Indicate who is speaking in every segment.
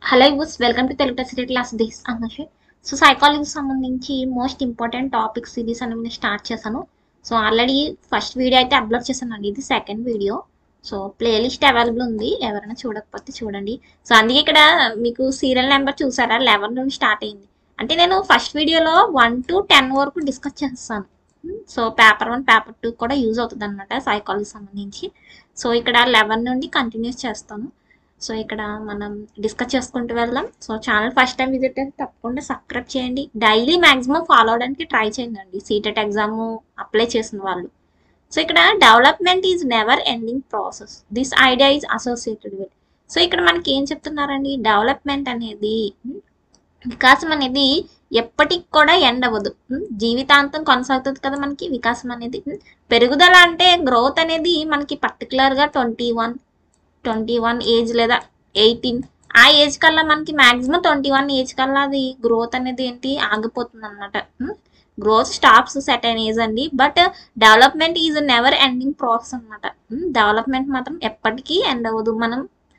Speaker 1: Hello యూస్ welcome to Telugu test class this అన్నషి so సైకాలజీకి సంబంధించి మోస్ట్ ఇంపార్టెంట్ టాపిక్ సిరీస్ అనేది నేను స్టార్ట్ చేశాను సో ఆల్రెడీ ఫస్ట్ వీడియో అయితే అప్లోడ్ చేశానండి ఇది second video so playlist available ఉంది ఎవరైనా చూడకపోతే చూడండి సో అందుకే ఇక్కడ మీకు సీరియల్ నెంబర్ చూసారా లెవెన్ నుండి స్టార్ట్ అయింది అంటే నేను ఫస్ట్ వీడియోలో వన్ టు టెన్ వరకు డిస్కస్ చేస్తాను so paper one paper two కూడా యూజ్ అవుతుంది అనమాట సైకాలజీ సంబంధించి సో ఇక్కడ లెవెన్ నుండి కంటిన్యూస్ చేస్తాను సో ఇక్కడ మనం డిస్కస్ చేసుకుంటూ వెళ్దాం so channel first time visit అయితే తప్పకుండా సబ్స్క్రైబ్ చేయండి డైలీ మ్యాక్సిమం ఫాలో అవడానికి ట్రై చేయండి అండి సీటెట్ ఎగ్జామ్ అప్లై చేసిన వాళ్ళు సో ఇక్కడ development is never ending process this idea is associated with so ఇక్కడ మనకి ఏం చెప్తున్నారండి డెవలప్మెంట్ అనేది ఉమ్, వికాసం అనేది ఎప్పటికి కూడా ఎండ్ అవ్వదు ఉమ్, జీవితాంతం కొనసాగుతుంది కదా మనకి వికాసం అనేది ఉమ్, పెరుగుదల అంటే గ్రోత్ అనేది మనకి పర్టికులర్గా twenty one twenty one age లేదా ఎయిటీన్ ఆ ఏజ్ కల్లా మనకి మాక్సిమం ట్వంటీ వన్ ఏజ్ కల్లా అది గ్రోత్ అనేది ఏంటి ఆగిపోతుంది అనమాట గ్రోత్ స్టాప్స్ సెట్ అయిన ఏజ్ అండి but development is never ending process అనమాట డెవలప్మెంట్ మాత్రం ఎప్పటికీ ఎండ్ అవ్వదు మనం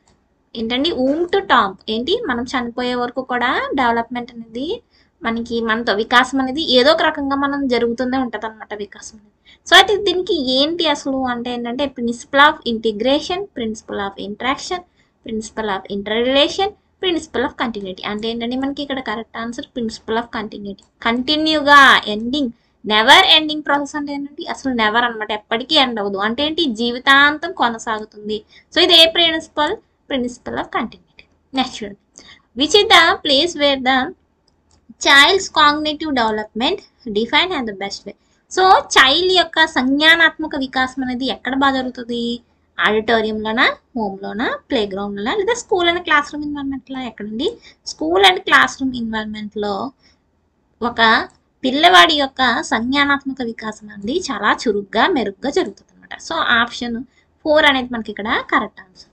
Speaker 1: ఏంటండి ఊమ్ టు టాప్ ఏంటి మనం చనిపోయే వరకు కూడా డెవలప్మెంట్ అనేది మనకి మనతో వికాసం అనేది ఏదో ఒక రకంగా మనం జరుగుతూనే ఉంటుంది అనమాట వికాసం అనేది సో అయితే దీనికి ఏంటి అసలు అంటే ఏంటంటే principle of integration principle of interaction principle of interrelation principle of continuity అంటే ఏంటంటే మనకి ఇక్కడ correct answer principle of continuity కంటిన్యూగా ఎండింగ్ నెవర్ ఎండింగ్ ప్రాసెస్ అంటే ఏంటంటే అసలు నెవర్ అన్నమాట ఎప్పటికీ ఎండ్ అవ్వదు అంటే ఏంటి జీవితాంతం కొనసాగుతుంది సో ఇది ఏ principle principle of continuity next చూడండి which is the place where the child's cognitive development define and the best way so child యొక్క సంజ్ఞానాత్మక వికాసం అనేది ఎక్కడ బాగా జరుగుతుంది ఆడిటోరియంలోనా హోమ్లోనా ప్లే గ్రౌండ్లోనా లేదా స్కూల్ అండ్ క్లాస్ రూమ్ ఎన్వైర్న్మెంట్లో ఎక్కడండి స్కూల్ అండ్ క్లాస్ రూమ్ ఎన్వైర్న్మెంట్లో ఒక పిల్లవాడి యొక్క సంజ్ఞానాత్మక వికాసం అనేది చాలా చురుగ్గా మెరుగ్గా జరుగుతుంది అనమాట సో ఆప్షన్ ఫోర్ అనేది మనకి ఇక్కడ కరెక్ట్ ఆన్సర్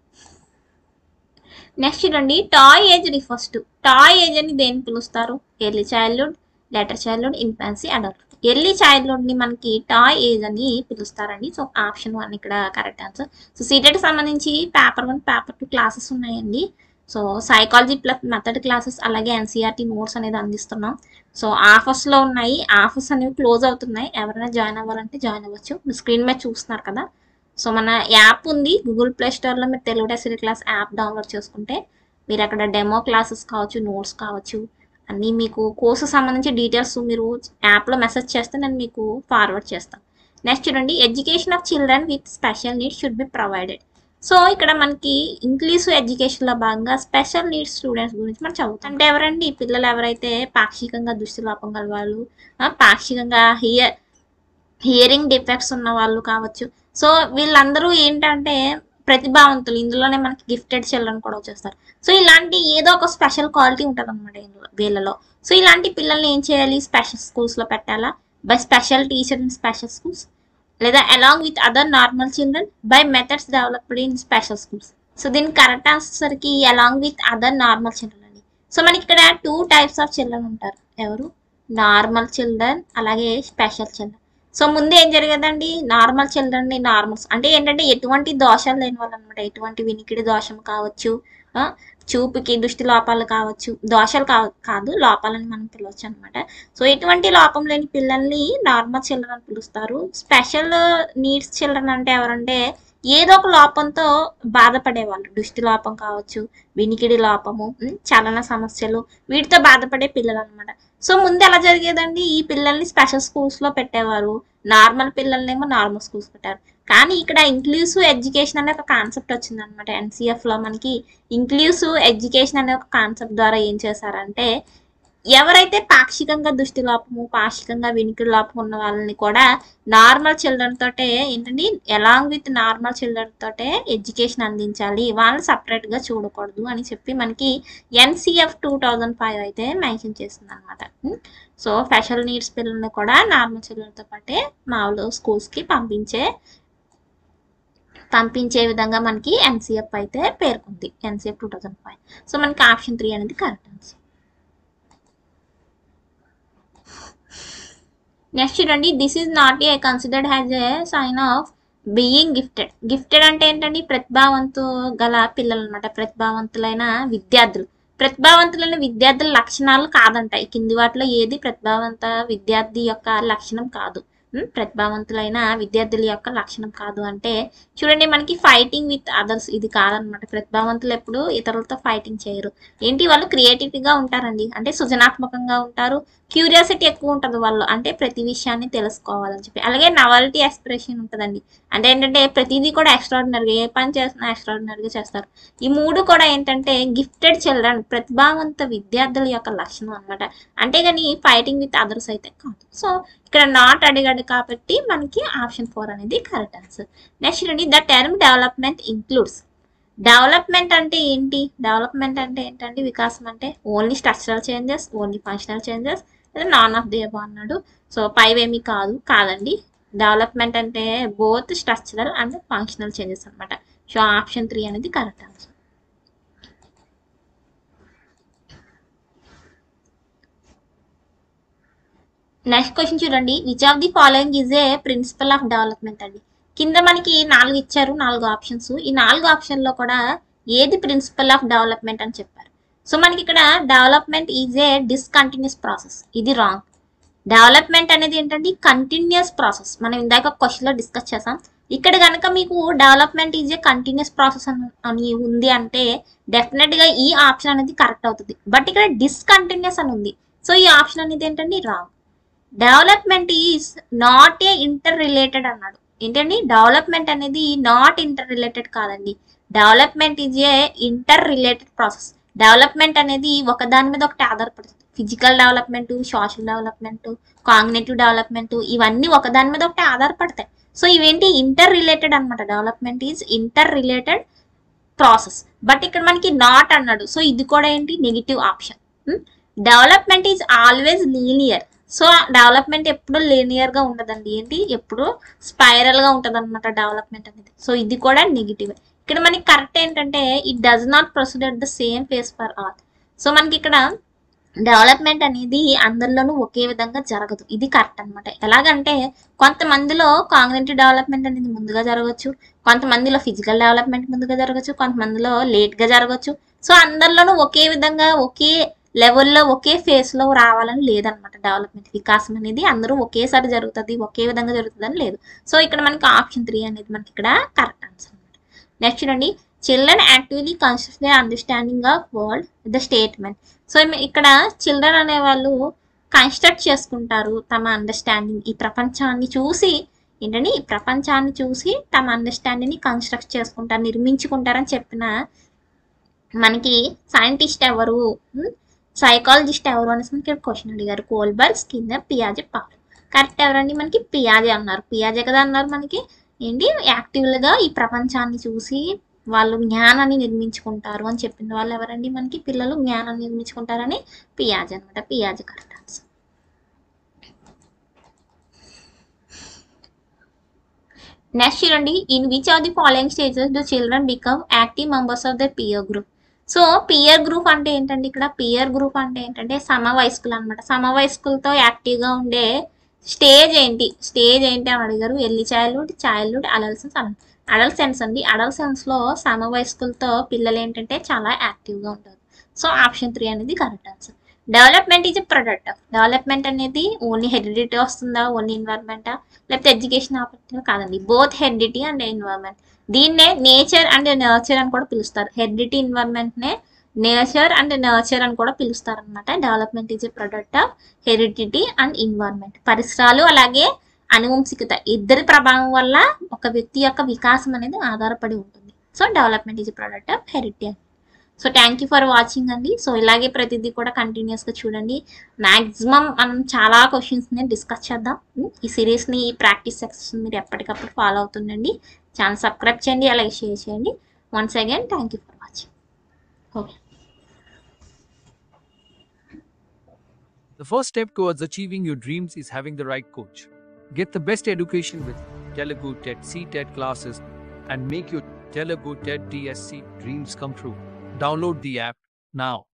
Speaker 1: నెక్స్ట్ చూడండి toy age refers to toy age అని దేని పిలుస్తారు early childhood later childhood infancy adult early childhood ని మనకి టాయ్ ఏజ్ అని పిలుస్తారండి సో ఆప్షన్ వన్ ఇక్కడ కరెక్ట్ ఆన్సర్ సో సీటెడ్ సంబంధించి paper one paper two classes ఉన్నాయండి so psychology plus method classes అలాగే ఎన్సీఆర్టీ నోట్స్ అనేది అందిస్తున్నాం సో ఆఫర్స్లో ఉన్నాయి ఆఫర్స్ అనేవి క్లోజ్ అవుతున్నాయి ఎవరైనా జాయిన్ అవ్వాలంటే జాయిన్ అవ్వచ్చు మీరు స్క్రీన్ మీద చూస్తున్నారు కదా సో మన యాప్ ఉంది గూగుల్ ప్లే స్టోర్లో మీరు Telugu test class app download చేసుకుంటే మీరు అక్కడ డెమో క్లాసెస్ కావచ్చు నోట్స్ కావచ్చు అన్నీ మీకు కోర్సు సంబంధించి డీటెయిల్స్ మీరు యాప్లో మెసేజ్ చేస్తే నేను మీకు ఫార్వర్డ్ చేస్తాను నెక్స్ట్ చూడండి education of children with special needs should be provided so ఇక్కడ మనకి ఇంగ్లీష్ ఎడ్యుకేషన్లో భాగంగా స్పెషల్ నీడ్స్ స్టూడెంట్స్ గురించి మనం చదువుతాం అంటే ఎవరండి ఈ పిల్లలు ఎవరైతే పాక్షికంగా దృష్టిలోపం గల వాళ్ళు ఆ, పాక్షికంగా హియర్ హియరింగ్ డిఫెక్ట్స్ ఉన్న వాళ్ళు కావచ్చు సో వీళ్ళందరూ ఏంటంటే ప్రతిభావంతులు ఇందులోనే మనకి గిఫ్టెడ్ చిల్డ్రన్ కూడా వచ్చేస్తారు సో ఇలాంటి ఏదో ఒక స్పెషల్ క్వాలిటీ ఉంటుంది అనమాట వీళ్ళలో సో ఇలాంటి పిల్లల్ని ఏం చేయాలి స్పెషల్ స్కూల్స్లో పెట్టాలా by special teacher in special schools లేదా along with other normal children by methods developed in special schools so దీనికి కరెక్ట్ ఆన్సర్కి along with other normal children అని సో మనకి ఇక్కడ టూ టైప్స్ ఆఫ్ చిల్డ్రన్ ఉంటారు ఎవరు నార్మల్ చిల్డ్రన్ అలాగే special children so ముందు ఏం జరిగేదండి నార్మల్ చిల్డ్రన్ ని నార్మల్స్ అంటే ఏంటంటే ఎటువంటి దోషాలు లేని వాళ్ళు అనమాట ఎటువంటి వినికిడి దోషం కావచ్చు ఆ, చూపుకి దృష్టి లోపాలు కావచ్చు దోషాలు కావ కాదు లోపాలని మనం పిలవచ్చు అనమాట సో ఎటువంటి లోపం లేని పిల్లల్ని నార్మల్ చిల్డ్రన్ అని పిలుస్తారు స్పెషల్ నీడ్స్ చిల్డ్రన్ అంటే ఎవరంటే ఏదో ఒక లోపంతో బాధపడేవాళ్ళు దృష్టి లోపం కావచ్చు వినికిడి లోపము ఉమ్, చలన సమస్యలు వీటితో బాధపడే పిల్లలు అనమాట సో ముందు ఎలా జరిగేదండి ఈ పిల్లల్ని స్పెషల్ స్కూల్స్ లో పెట్టేవారు నార్మల్ పిల్లల్నేమో నార్మల్ స్కూల్స్ పెట్టారు కానీ ఇక్కడ ఇంక్లూసివ్ ఎడ్యుకేషన్ అనే ఒక కాన్సెప్ట్ వచ్చింది అనమాట ఎన్సీఎఫ్ లో మనకి ఇంక్లూసివ్ ఎడ్యుకేషన్ అనే ఒక కాన్సెప్ట్ ద్వారా ఏం చేశారంటే ఎవరైతే పాక్షికంగా దృష్టి లోపము పాక్షికంగా వినికిడి లోపం ఉన్న వాళ్ళని కూడా నార్మల్ చిల్డ్రన్ తోటే ఏంటండి అలాంగ్ విత్ నార్మల్ చిల్డ్రన్ తోటే ఎడ్యుకేషన్ అందించాలి వాళ్ళని separate గా చూడకూడదు అని చెప్పి మనకి ఎన్సిఎఫ్ టూ థౌజండ్ ఫైవ్ అయితే మెన్షన్ చేసింది అనమాట సో స్పెషల్ నీడ్స్ పిల్లల్ని కూడా నార్మల్ చిల్డ్రన్తో పాటే మామూలు స్కూల్స్కి పంపించే పంపించే విధంగా మనకి ఎన్సిఎఫ్ అయితే పేర్కొంది NCF two thousand five so మనకి ఆప్షన్ త్రీ అనేది కరెక్ట్ ఆన్సర్ నెక్స్ట్ చూడండి this is not a considered has a sign of being gifted gifted అంటే ఏంటండి ప్రతిభావంతు గల పిల్లలు అనమాట ప్రతిభావంతులైన విద్యార్థులు ప్రతిభావంతులైన విద్యార్థుల లక్షణాలు కాదంట ఈ కింది వాటిలో ఏది ప్రతిభావంత విద్యార్థి యొక్క లక్షణం కాదు ఉమ్, ప్రతిభావంతులైన విద్యార్థుల యొక్క లక్షణం కాదు అంటే చూడండి మనకి ఫైటింగ్ విత్ అదర్స్ ఇది కాదనమాట ప్రతిభావంతులు ఎప్పుడు ఇతరులతో ఫైటింగ్ చేయరు ఏంటి వాళ్ళు క్రియేటివ్గా ఉంటారండి అంటే సృజనాత్మకంగా ఉంటారు క్యూరియాసిటీ ఎక్కువ ఉంటుంది వాళ్ళు అంటే ప్రతి విషయాన్ని తెలుసుకోవాలని చెప్పి అలాగే నవాలిటీ ఎక్స్ప్రెషన్ ఉంటుందండి అంటే ఏంటంటే ప్రతిదీ కూడా ఎక్స్ట్రాడినరీగా ఏ పని చేసినా ఎక్స్ట్రాడినరీగా చేస్తారు ఈ మూడు కూడా ఏంటంటే గిఫ్టెడ్ చిల్డ్రన్ ప్రతిభావంత విద్యార్థుల యొక్క లక్షణం అనమాట అంతేగాని ఫైటింగ్ విత్ అదర్స్ అయితే కాదు సో ఇక్కడ నాట్ అడిగాడు కాబట్టి మనకి ఆప్షన్ ఫోర్ అనేది కరెక్ట్ ఆన్సర్ నెక్స్ట్ అండి the term development includes development అంటే ఏంటి డెవలప్మెంట్ అంటే ఏంటంటే వికాసం అంటే only structural changes only functional changes లేదా నాన్ ఆఫ్ దేబో అన్నాడు సో పైవేమీ కాదు కాదండి డెవలప్మెంట్ అంటే both structural and functional changes అన్నమాట సో ఆప్షన్ త్రీ అనేది కరెక్ట్ ఆన్సర్ నెక్స్ట్ క్వశ్చన్ చూడండి which of the following is a principle of development అండి కింద మనకి నాలుగు ఇచ్చారు నాలుగు ఆప్షన్స్ ఈ నాలుగు ఆప్షన్లో కూడా ఏది ప్రిన్సిపల్ ఆఫ్ డెవలప్మెంట్ అని చెప్పారు సో మనకి ఇక్కడ development is a discontinuous process ఇది రాంగ్ డెవలప్మెంట్ అనేది ఏంటంటే కంటిన్యూస్ ప్రాసెస్ మనం ఇందాక క్వశ్చన్లో డిస్కస్ చేసాం ఇక్కడ కనుక మీకు development is a continuous process అని ఉంది అంటే డెఫినెట్గా ఈ ఆప్షన్ అనేది కరెక్ట్ అవుతుంది బట్ ఇక్కడ డిస్కంటిన్యూస్ అని ఉంది సో ఈ ఆప్షన్ అనేది ఏంటంటే wrong development is not a inter related అన్నాడు ఏంటండి డెవలప్మెంట్ అనేది నాట్ ఇంటర్ రిలేటెడ్ కాదండి development is a inter related process development అనేది ఒక దాని మీద ఒకటి ఆధారపడుతుంది physical development social development cognitive development ఇవన్నీ ఒక దాని మీద ఒకటి ఆధారపడతాయి సో ఇవేంటి ఇంటర్ రిలేటెడ్ అనమాట development is inter related process but ఇక్కడ మనకి నాట్ అన్నాడు సో ఇది కూడా ఏంటి negative option development is always linear so development ఎప్పుడు లీనియర్ గా ఉండదండి ఏంటి ఎప్పుడు స్పైరల్ గా ఉంటది అనమాట డెవలప్మెంట్ అనేది సో ఇది కూడా నెగిటివ్ ఇక్కడ మనకి కరెక్ట్ ఏంటంటే it does not proceed at the same pace for all so మనకి ఇక్కడ డెవలప్మెంట్ అనేది అందరిలోనూ ఒకే విధంగా జరగదు ఇది కరెక్ట్ అనమాట ఎలాగంటే కొంతమందిలో కాంగ్నేటివ్ డెవలప్మెంట్ అనేది ముందుగా జరగవచ్చు కొంతమందిలో ఫిజికల్ డెవలప్మెంట్ ముందుగా జరగవచ్చు కొంతమందిలో లేట్ గా జరగవచ్చు సో అందరిలోనూ ఒకే విధంగా ఒకే లెవెల్లో ఒకే ఫేస్ లో రావాలని లేదనమాట డెవలప్మెంట్ వికాసం అనేది అందరూ ఒకేసారి జరుగుతుంది ఒకే విధంగా జరుగుతుంది అని లేదు సో ఇక్కడ మనకి ఆప్షన్ త్రీ అనేది మనకి ఇక్కడ కరెక్ట్ ఆన్సర్ అనమాట నెక్స్ట్ చూడండి children actively consider they understanding of world the statement so ఇక్కడ చిల్డ్రన్ అనే వాళ్ళు కన్స్ట్రక్ట్ చేసుకుంటారు తమ అండర్స్టాండింగ్ ఈ ప్రపంచాన్ని చూసి ఏంటంటే ఈ ప్రపంచాన్ని చూసి తమ అండర్స్టాండింగ్ ని కన్స్ట్రక్ట్ చేసుకుంటారు నిర్మించుకుంటారని చెప్పిన మనకి సైంటిస్ట్ ఎవరు సైకాలజిస్ట్ ఎవరు అనేసి మనకి క్వశ్చన్ అడిగారు కోల్బర్గ్ స్కిన్నర్ పియాజే పాల్ కరెక్ట్ ఎవరండి మనకి పియాజే అన్నారు పియాజే కదా అన్నారు మనకి ఏంటి యాక్టివ్గా ఈ ప్రపంచాన్ని చూసి వాళ్ళు జ్ఞానాన్ని నిర్మించుకుంటారు అని చెప్పిన వాళ్ళు ఎవరండి మనకి పిల్లలు జ్ఞానాన్ని నిర్మించుకుంటారని పియాజే అనమాట పియాజే కరెక్ట్ ఆన్సర్ నెక్స్ట్ చూడండి in which of the following stages do children become active members of the peer group so peer group అంటే ఏంటంటే ఇక్కడ పియర్ గ్రూప్ అంటే ఏంటంటే సమవయస్కులు అనమాట సమవయస్కులతో యాక్టివ్గా ఉండే స్టేజ్ ఏంటి స్టేజ్ ఏంటి అని అడిగారు early childhood childhood adolescence adolescence అండి అడల్సెన్స్లో సమవయస్కులతో పిల్లలు ఏంటంటే చాలా యాక్టివ్గా ఉంటారు సో ఆప్షన్ త్రీ అనేది correct answer development is product development అనేది ఓన్లీ హెరిడిటీ వస్తుందా ఓన్లీ ఎన్వైర్మెంటా లేకపోతే ఎడ్యుకేషన్ ఆపర్చునిటీ కాదండి బోత్ హెరిడిటీ అండ్ ఎన్వైర్మెంట్ దీన్నే నేచర్ అండ్ నర్చర్ అని కూడా పిలుస్తారు హెరిడిటీ ఎన్వైర్మెంట్నే నేచర్ అండ్ నర్చర్ అని కూడా పిలుస్తారు అనమాట development is a product of heredity and environment పరిసరాలు అలాగే అనువంశికత ఇద్దరి ప్రభావం వల్ల ఒక వ్యక్తి యొక్క వికాసం అనేది ఆధారపడి ఉంటుంది so development is product of heredity so thank you for watching అండి సో ఇలాగే ప్రతిదీ కూడా కంటిన్యూస్గా చూడండి మ్యాక్సిమం మనం చాలా క్వశ్చన్స్ని డిస్కస్ చేద్దాం ఉమ్, ఈ సిరీస్ని ఈ ప్రాక్టీస్ సెక్షన్ మీరు ఎప్పటికప్పుడు ఫాలో అవుతుండండి ఛానల్ సబ్స్క్రైబ్ చేయండి అలాగే షేర్ చేయండి once again thank you for watching okay
Speaker 2: The first step towards achieving your dreams is having the right coach. Get the best education with Telugu TED C-TED classes and make your Telugu TED DSC dreams come true. Download the app now.